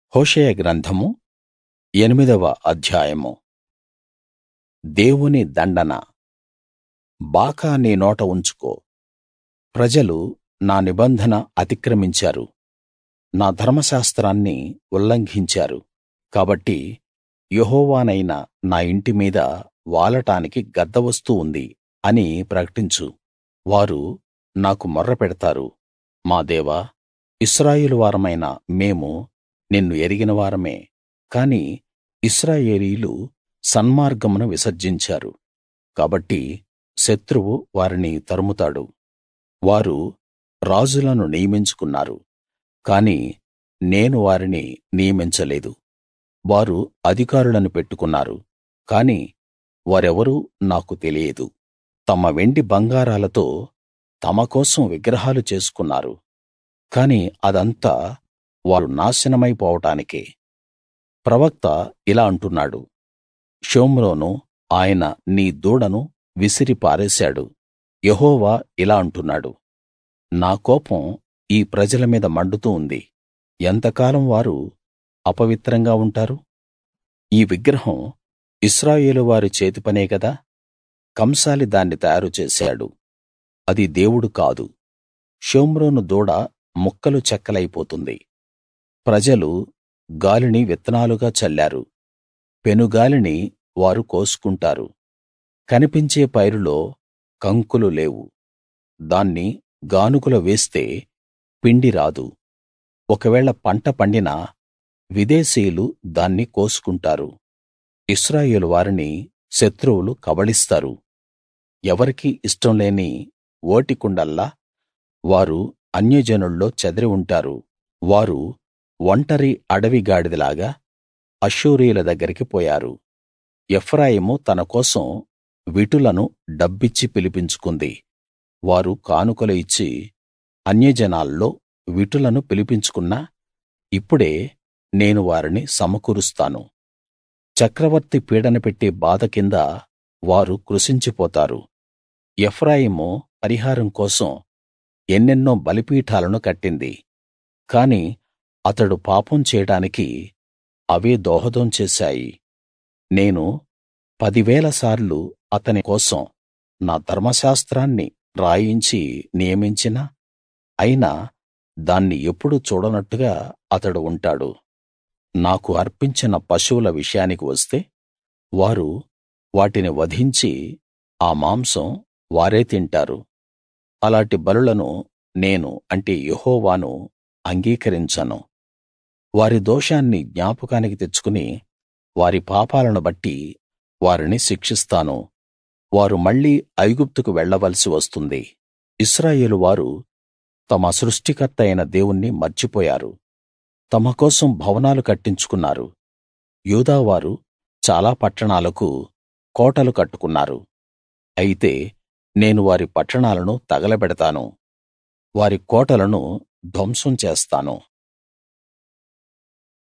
హోషేయ గ్రంథము ఎనిమిదవ అధ్యాయము దేవుని దండన బాకా నీ నోట ఉంచుకో ప్రజలు నా నిబంధన అతిక్రమించారు నా ధర్మశాస్త్రాన్ని ఉల్లంఘించారు కాబట్టి యెహోవానైన నా ఇంటి మీద వాలటానికి గద్ద వస్తూ ఉంది అని ప్రకటించు వారు నాకు మొర్ర పెడతారు మా దేవా ఇశ్రాయేలు వారమైన మేము నిన్ను ఎరిగిన వారమే కాని ఇశ్రాయేలీయులు సన్మార్గమును విసర్జించారు కాబట్టి శత్రువు వారిని తరుముతాడు వారు రాజులను నియమించుకున్నారు కాని నేను వారిని నియమించలేదు వారు అధికారులను పెట్టుకున్నారు కాని వారెవరూ నాకు తెలియదు తమ వెండి బంగారాలతో తమ కోసం విగ్రహాలు చేసుకున్నారు కాని అదంతా వారు నాశనమై పోవడానికే ప్రవక్త ఇలా అంటున్నాడు షోమ్రోను ఆయన నీ దూడను విసిరి పారేశాడు యెహోవా ఇలా అంటున్నాడు నా కోపం ఈ ప్రజల మీద మండుతూ ఉంది ఎంతకాలం వారు అపవిత్రంగా ఉంటారు ఈ విగ్రహం ఇశ్రాయేలు వారి చేతిపనే గదా కంసాలి దాన్ని తయారు చేశాడు అది దేవుడు కాదు షోమ్రోను దూడ ముక్కలు చెక్కలైపోతుంది ప్రజలు గాలిని విత్తనాలుగా చల్లారు పెనుగాలిని వారు కోసుకుంటారు కనిపించే పైరులో కంకులు లేవు దాన్ని గానుగలో వేస్తే పిండి రాదు ఒకవేళ పంట పండినా విదేశీయులు దాన్ని కోసుకుంటారు ఇశ్రాయేలు వారిని శత్రువులు కబళిస్తారు ఎవరికీ ఇష్టం లేని ఓటికుండల్లా వారు అన్యజనుల్లో చెదరి ఉంటారు వారు ఒంటరి అడవి గాడిదలాగా అష్షూరీయుల దగ్గరికి పోయారు ఎఫ్రాయిము తన కోసం విటులను డబ్బిచ్చి పిలిపించుకుంది వారు కానుకలు ఇచ్చి అన్యజనాల్లో విటులను పిలిపించుకున్నా ఇప్పుడే నేను వారిని సమకూరుస్తాను చక్రవర్తి పీడన పెట్టే బాధ కింద వారు కృశించిపోతారు ఎఫ్రాయిము పరిహారం కోసం ఎన్నెన్నో బలిపీఠాలను కట్టింది కాని అతడు పాపం చేయడానికి అవే దోహదం చేశాయి నేను పదివేల సార్లు అతని కోసం నా ధర్మశాస్త్రాన్ని రాయించి నియమించినా అయినా దాన్ని ఎప్పుడూ చూడనట్టుగా అతడు ఉంటాడు నాకు అర్పించిన పశువుల విషయానికి వస్తే వారు వాటిని వధించి ఆ మాంసం వారే తింటారు అలాటి బలులను నేను అంటే యెహోవాను అంగీకరించను వారి దోషాన్ని జ్ఞాపకానికి తెచ్చుకుని వారి పాపాలను బట్టి వారిని శిక్షిస్తాను వారు మళ్ళీ ఐగుప్తుకు వెళ్ళవలసి వస్తుంది ఇశ్రాయేలు వారు తమ సృష్టికర్త అయిన దేవుణ్ణి మర్చిపోయారు తమ కోసం భవనాలు కట్టించుకున్నారు యూదావారు చాలా పట్టణాలకు కోటలు కట్టుకున్నారు అయితే నేను వారి పట్టణాలను తగలబెడతాను వారి కోటలను ధ్వంసం చేస్తాను